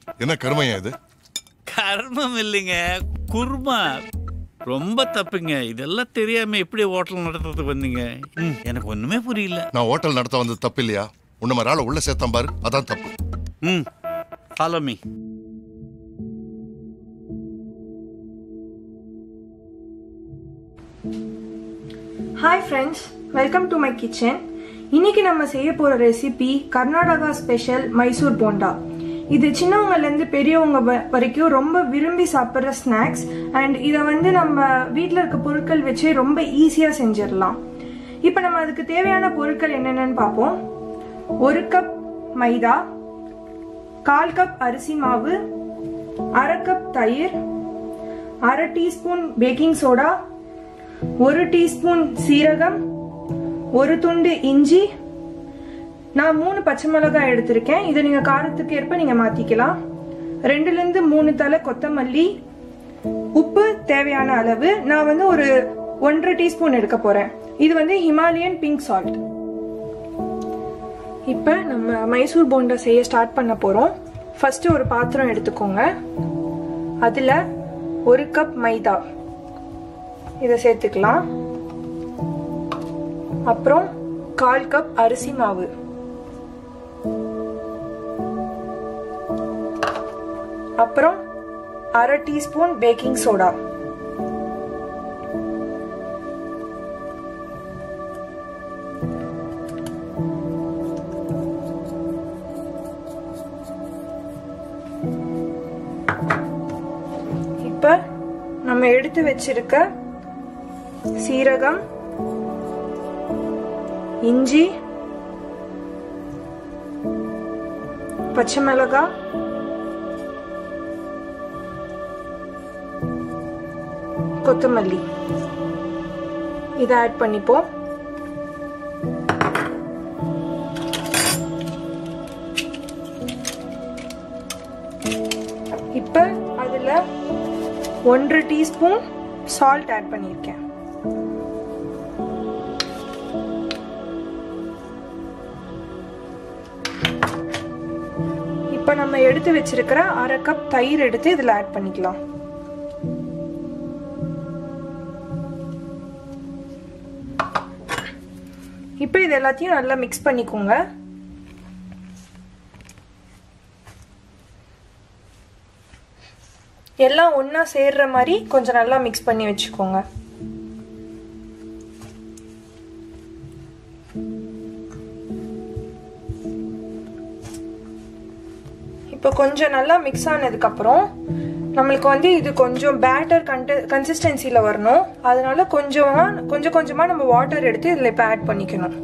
என்ன கருமையா இது கர்மம் இல்லைங்க குருமா ரொம்ப தப்புங்க இதெல்லாம் தெரியாம எப்படி ஹோட்டல் நடத்துறதுக்கு வந்தீங்க ம், எனக்கு ஒண்ணுமே புரியல நான் ஹோட்டல் நடத்த வந்தது தப்பு இல்லையா உன்ன மாதிரி ஆளை உள்ள சேர்த்தான் பாரு அதான் தப்பு ம் follow me hi friends welcome to my kitchen இன்னைக்கு நம்ம செய்ய போற ரெசிபி கர்நாடகா ஸ்பெஷல் மைசூர் போண்டா இது சின்னவங்கலேருந்து பெரியவங்க வ- வரைக்கும் ரொம்ப விரும்பி சாப்பிட்ற ஸ்நாக்ஸ் அண்ட் இதை வந்து நம்ம வீட்டில் இருக்க பொருட்கள் வச்சு ரொம்ப ஈஸியாக செஞ்சிடலாம் இப்போ நம்ம அதுக்கு தேவையான பொருட்கள் என்னென்னு பார்ப்போம் ஒரு கப் மைதா கால் கப் அரிசி மாவு அரை கப் தயிர் அரை டீஸ்பூன் பேக்கிங் சோடா ஒரு டீஸ்பூன் சீரகம் ஒரு துண்டு இஞ்சி நான் மூணு பச்சை மிளகாய் எடுத்திருக்கேன் இதை நீங்க காரத்துக்கு ஏற்ப நீங்க மாத்திக்கலாம் ரெண்டுல இருந்து மூணு தலை கொத்தமல்லி உப்பு தேவையான அளவு நான் வந்து ஒரு ஒன்றரை டீஸ்பூன் எடுக்க போறேன் இது வந்து ஹிமாலயன் பிங்க் சால்ட் இப்போ நம்ம மைசூர் போண்டா செய்ய ஸ்டார்ட் பண்ண போறோம் ஃபர்ஸ்ட் ஒரு பாத்திரம் எடுத்துக்கோங்க அதுல ஒரு கப் மைதா இதை சேர்த்துக்கலாம் அப்புறம் கால் கப் அரிசி மாவு அப்புறம் அரை டீஸ்பூன் பேக்கிங் சோடா இப்ப நம்ம எடுத்து வச்சிருக்க சீரகம் இஞ்சி பச்சை மிளகாய் கொத்தமல்லி இதை ஆட் பண்ணிப்போம் இப்ப அதுல ஒன்றரை டீஸ்பூன் சால்ட் ஆட் பண்ணியிருக்கேன் இப்ப நம்ம எடுத்து வச்சிருக்கிற அரை கப் தயிர் எடுத்து இதுல ஆட் பண்ணிக்கலாம் இப்ப இது எல்லாத்தையும் நல்லா மிக்ஸ் பண்ணிக்கோங்க எல்லாம் ஒண்ணா சேர்ற மாதிரி கொஞ்சம் நல்லா மிக்ஸ் பண்ணி வச்சுக்கோங்க இப்போ கொஞ்சம் நல்லா மிக்ஸ் ஆனதுக்கு அப்புறம் நம்மளுக்கு வந்து இது கொஞ்சம் பேட்டர் கண்ட கன்சிஸ்டன்சியில் வரணும் அதனால கொஞ்சமா கொஞ்சம் கொஞ்சமாக நம்ம வாட்டர் எடுத்து இதில் இப்போ ஆட் பண்ணிக்கணும்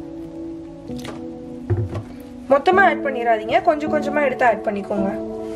மொத்தமாக ஆட் பண்ணிடாதீங்க கொஞ்சம் கொஞ்சமாக எடுத்து ஆட் பண்ணிக்கோங்க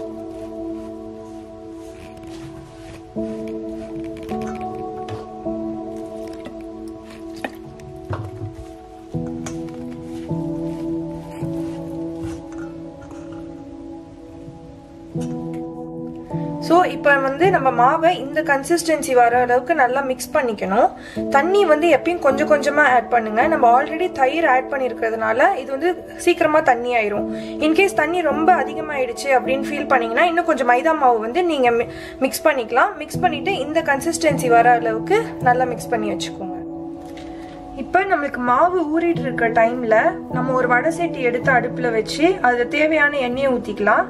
ஸோ இப்போ வந்து நம்ம மாவை இந்த கன்சிஸ்டன்சி வர அளவுக்கு நல்லா மிக்ஸ் பண்ணிக்கணும் தண்ணி வந்து எப்பயும் கொஞ்சம் கொஞ்சமாக ஆட் பண்ணுங்க நம்ம ஆல்ரெடி தயிர் ஆட் பண்ணியிருக்கிறதுனால இது வந்து சீக்கிரமாக தண்ணி ஆயிரும் இன்கேஸ் தண்ணி ரொம்ப அதிகமாயிடுச்சு அப்படின்னு ஃபீல் பண்ணீங்கன்னா இன்னும் கொஞ்சம் மைதா மாவு வந்து நீங்கள் மிக்ஸ் பண்ணிக்கலாம் மிக்ஸ் பண்ணிட்டு இந்த கன்சிஸ்டன்சி வர அளவுக்கு நல்லா மிக்ஸ் பண்ணி வச்சுக்கோங்க இப்போ நம்மளுக்கு மாவு ஊறிட்டு இருக்க டைம்ல நம்ம ஒரு வடை சட்டி எடுத்து அடுப்புல வச்சு அதுல தேவையான எண்ணெயை ஊத்திக்கலாம்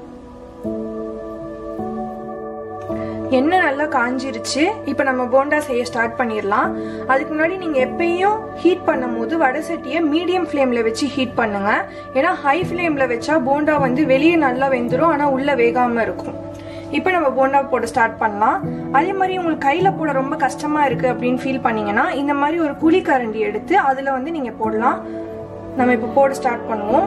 எண்ணெய் நல்லா காஞ்சிருச்சு இப்போ நம்ம போண்டா செய்ய ஸ்டார்ட் பண்ணிடலாம் அதுக்கு முன்னாடி நீங்க எப்பயும் ஹீட் பண்ணும்போது வடை சட்டியை மீடியம் ஃப்ளேம்ல வச்சு ஹீட் பண்ணுங்க ஏன்னா ஹை ஃப்ளேம்ல வச்சா போண்டா வந்து வெளியே நல்லா வெந்துடும் ஆனா உள்ள வேகாம இருக்கும் இப்போ நம்ம போண்டா போட ஸ்டார்ட் பண்ணலாம் அதே மாதிரி உங்களுக்கு கையில போட ரொம்ப கஷ்டமா இருக்கு அப்படின்னு ஃபீல் பண்ணீங்கன்னா இந்த மாதிரி ஒரு குழி கரண்டி எடுத்து அதுல வந்து நீங்க போடலாம் நம்ம இப்போ போட ஸ்டார்ட் பண்ணுவோம்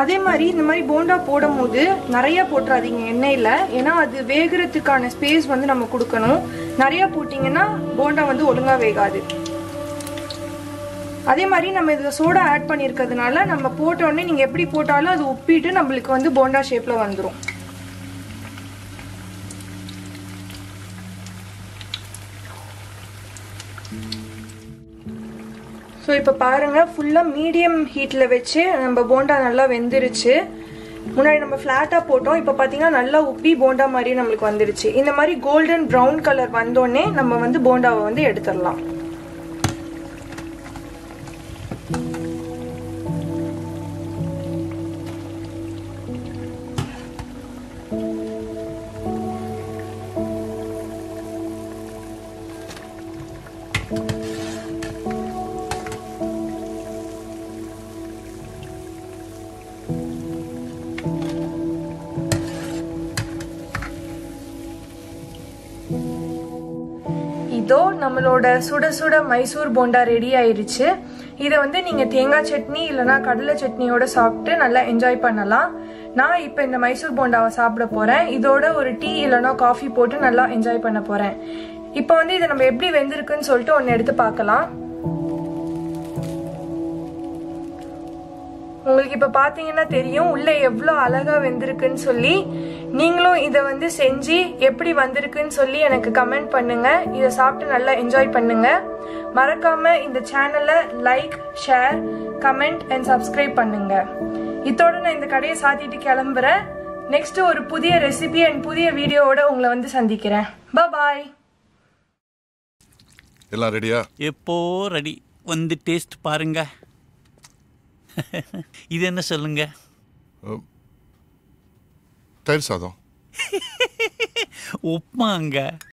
அதே மாதிரி இந்த மாதிரி போண்டா போடும் போது நிறைய போட்டுறாதீங்க எண்ணெயில் ஏன்னா அது வேகிறதுக்கான ஸ்பேஸ் வந்து நம்ம கொடுக்கணும் நிறைய போட்டிங்கன்னா போண்டா வந்து ஒழுங்காக வேகாது அதே மாதிரி நம்ம இதில் சோடா ஆட் பண்ணியிருக்கிறதுனால நம்ம போட்ட உடனே நீங்கள் எப்படி போட்டாலும் அது உப்பிட்டு நம்மளுக்கு வந்து போண்டா ஷேப்பில் வந்துடும் ஸோ இப்போ பாருங்கள் ஃபுல்லாக மீடியம் ஹீட்டில் வச்சு நம்ம போண்டா நல்லா வெந்துருச்சு முன்னாடி நம்ம ஃப்ளாட்டாக போட்டோம் இப்போ பார்த்தீங்கன்னா நல்லா உப்பி போண்டா மாதிரி நம்மளுக்கு வந்துருச்சு இந்த மாதிரி கோல்டன் ப்ரௌன் கலர் வந்தோடனே நம்ம வந்து போண்டாவை வந்து எடுத்துடலாம் இதோ நம்மளோட சுட சுட மைசூர் போண்டா ரெடி ஆயிருச்சு இதை வந்து நீங்கள் தேங்காய் சட்னி இல்லைனா கடலை சட்னியோட சாப்பிட்டு நல்லா என்ஜாய் பண்ணலாம் நான் இப்போ இந்த மைசூர் போண்டாவை சாப்பிட போகிறேன் இதோட ஒரு டீ இல்லைனா காஃபி போட்டு நல்லா என்ஜாய் பண்ண போகிறேன் இப்போ வந்து இதை நம்ம எப்படி வெந்திருக்குன்னு சொல்லிட்டு ஒன்று எடுத்து பார்க்கலாம் உங்களுக்கு இப்போ பார்த்தீங்கன்னா தெரியும் உள்ள எவ்வளோ அழகா வெந்திருக்குன்னு சொல்லி நீங்களும் இதை வந்து செஞ்சு எப்படி வந்திருக்குன்னு சொல்லி எனக்கு கமெண்ட் பண்ணுங்க இதை சாப்பிட்டு நல்லா என்ஜாய் பண்ணுங்க மறக்காம இந்த சேனலை like share comment and subscribe பண்ணுங்க இதோட நான் இந்த கடையை சாத்திட்டு கிளம்புறேன் நெக்ஸ்ட் ஒரு புதிய ரெசிபி அண்ட் புதிய வீடியோவோட உங்களை வந்து சந்திக்கிறேன் பாய் எல்லாம் ரெடியா எப்போ ரெடி வந்து டேஸ்ட் பாருங்க இது என்ன சொல்லுங்க தயிர் சாதம் உப்புமாங்க